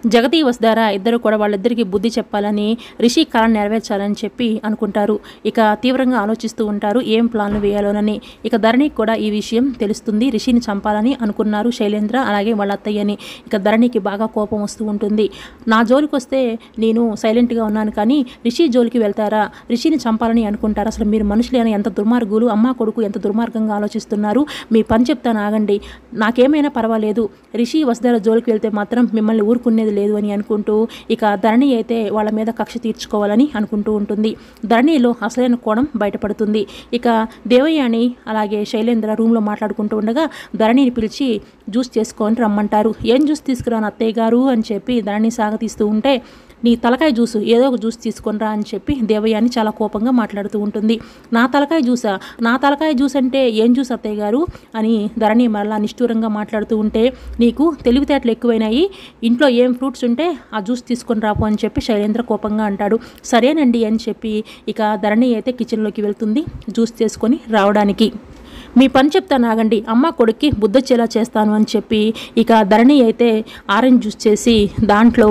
జగతి వసుధార ఇద్దరు కూడా వాళ్ళిద్దరికి బుద్ధి చెప్పాలని రిషి కళ నెరవేర్చాలని చెప్పి అనుకుంటారు ఇక తీవ్రంగా ఆలోచిస్తూ ఉంటారు ఏం ప్లాన్లు వేయాలోనని ఇక ధరణికి కూడా ఈ విషయం తెలుస్తుంది రిషిని చంపాలని అనుకున్నారు శైలేంద్ర అలాగే వాళ్ళ అత్తయ్యని ఇక ధరణికి బాగా కోపం వస్తూ ఉంటుంది నా జోలికి వస్తే నేను సైలెంట్గా ఉన్నాను కానీ రిషి జోలికి వెళ్తారా రిషిని చంపాలని అనుకుంటారా అసలు మీరు మనుషులేనా ఎంత దుర్మార్గులు అమ్మ కొడుకు ఎంత దుర్మార్గంగా ఆలోచిస్తున్నారు మీ పని చెప్తాను ఆగండి నాకేమైనా పర్వాలేదు రిషి వసుధార జోలికి వెళ్తే మాత్రం మిమ్మల్ని ఊరుకునేది లేదు అని అనుకుంటూ ఇక ధరణి అయితే వాళ్ళ మీద కక్ష తీర్చుకోవాలని అనుకుంటూ ఉంటుంది ధరణిలో అసలైన కోణం బయటపడుతుంది ఇక దేవయాని అలాగే శైలేంద్ర రూమ్లో మాట్లాడుకుంటూ ఉండగా ధరణిని పిలిచి జ్యూస్ చేసుకొని రమ్మంటారు ఏం జ్యూస్ తీసుకురాను అత్తయ్య గారు అని చెప్పి ధరణి సాగతీస్తూ ఉంటే నీ తలకాయ జ్యూసు ఏదో ఒక జ్యూస్ తీసుకొనిరా అని చెప్పి దేవయాని చాలా కోపంగా మాట్లాడుతూ ఉంటుంది నా తలకాయ జ్యూసా నా తలకాయ జ్యూస్ అంటే ఏం జ్యూస్ అత్తయ్య గారు అని ధరణి మరలా నిష్ఠూరంగా మాట్లాడుతూ ఉంటే నీకు తెలివితేటలు ఎక్కువైనాయి ఇంట్లో ఏం ఫ్రూట్స్ ఉంటే ఆ జ్యూస్ తీసుకొని రాపు అని చెప్పి శైలేంద్ర కోపంగా అంటాడు సరేనండి అని చెప్పి ఇక ధరణి అయితే కిచెన్లోకి వెళ్తుంది జ్యూస్ చేసుకొని రావడానికి మీ పని చెప్తాను ఆగండి అమ్మ కొడుక్కి బుద్ధొచ్చేలా చేస్తాను అని చెప్పి ఇక ధరణి అయితే ఆరెంజ్ జ్యూస్ చేసి దాంట్లో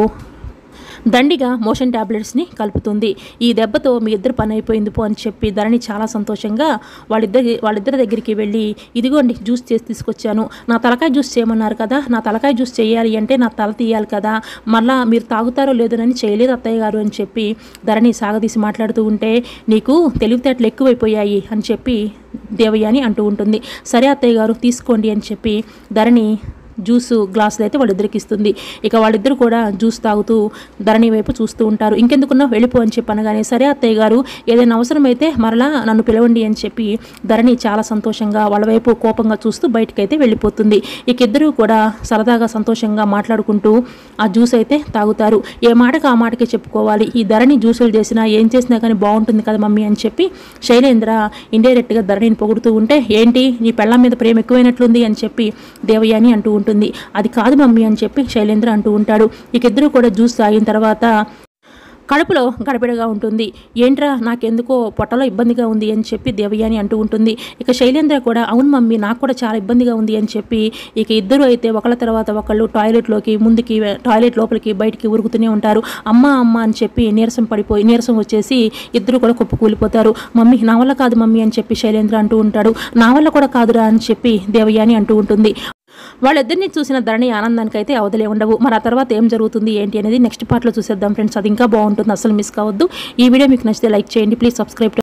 దండిగా మోషన్ ట్యాబ్లెట్స్ని కలుపుతుంది ఈ దెబ్బతో మీ ఇద్దరు పని అయిపోయింది పో అని చెప్పి ధరణి చాలా సంతోషంగా వాళ్ళిద్దరి వాళ్ళిద్దరి దగ్గరికి వెళ్ళి ఇదిగోండి జ్యూస్ చేసి తీసుకొచ్చాను నా తలకాయ జ్యూస్ చేయమన్నారు కదా నా తలకాయ జ్యూస్ చేయాలి అంటే నా తల తీయాలి కదా మళ్ళా మీరు తాగుతారో లేదోనని చేయలేదు అత్తయ్య గారు అని చెప్పి ధరణి సాగదీసి మాట్లాడుతూ ఉంటే నీకు తెలివితేటలు ఎక్కువైపోయాయి అని చెప్పి దేవయాని అంటూ ఉంటుంది సరే అత్తయ్య గారు తీసుకోండి అని చెప్పి ధరణి జ్యూస్ గ్లాసులు అయితే వాళ్ళిద్దరికి ఇస్తుంది ఇక వాళ్ళిద్దరు కూడా జ్యూస్ తాగుతూ ధరణి వైపు చూస్తూ ఉంటారు ఇంకెందుకున్నా వెళ్ళిపో అని చెప్పి అనగానే సరే అత్తయ్య గారు ఏదైనా అవసరమైతే మరలా నన్ను పిలవండి అని చెప్పి ధరణి చాలా సంతోషంగా వాళ్ళ వైపు కోపంగా చూస్తూ బయటకైతే వెళ్ళిపోతుంది ఇక ఇద్దరు కూడా సరదాగా సంతోషంగా మాట్లాడుకుంటూ ఆ జ్యూస్ అయితే తాగుతారు ఏ మాటకు ఆ మాటకే చెప్పుకోవాలి ఈ ధరణి జ్యూసులు చేసినా ఏం చేసినా కానీ బాగుంటుంది కదా మమ్మీ అని చెప్పి శైలేంద్ర ఇండైరెక్ట్గా ధరణిని పొగుడుతూ ఉంటే ఏంటి నీ పెళ్ళం మీద ప్రేమ ఎక్కువైనట్లుంది అని చెప్పి దేవయాని అంటూ ఉంటుంది అది కాదు మమ్మీ అని చెప్పి శైలేంద్ర అంటూ ఉంటాడు ఇక ఇద్దరు కూడా జ్యూస్ తాగిన తర్వాత కడుపులో గడబిడగా ఉంటుంది ఏంట్రా నాకెందుకో పొట్టలో ఇబ్బందిగా ఉంది అని చెప్పి దేవయాని అంటూ ఉంటుంది ఇక శైలేంద్ర కూడా అవును మమ్మీ నాకు కూడా చాలా ఇబ్బందిగా ఉంది అని చెప్పి ఇక ఇద్దరు అయితే ఒకళ్ళ తర్వాత ఒకళ్ళు టాయిలెట్లోకి ముందుకి టాయిలెట్ లోపలికి బయటికి ఉరుకుతూనే ఉంటారు అమ్మ అమ్మ అని చెప్పి నీరసం పడిపోయి నీరసం వచ్చేసి ఇద్దరు కూడా కుప్ప కూలిపోతారు మమ్మీ నా వల్ల కాదు మమ్మీ అని చెప్పి శైలేంద్ర అంటూ ఉంటాడు నా వల్ల కూడా కాదురా అని చెప్పి దేవయాని అంటూ ఉంటుంది వాళ్ళిద్దరిని చూసిన ధరణి ఆనందానికి అయితే అవధలే ఉండవు మరి ఆ తర్వాత ఏం జరుగుతుంది ఏంటి అనేది నెక్స్ట్ పార్ట్లో చూసేద్దాం ఫ్రెండ్స్ అది ఇంకా బాగుంటుంది అసలు మిస్ కావద్దు ఈ వీడియో మీకు నచ్చితే లైక్ చేయండి ప్లీజ్ సబ్స్క్రైబ్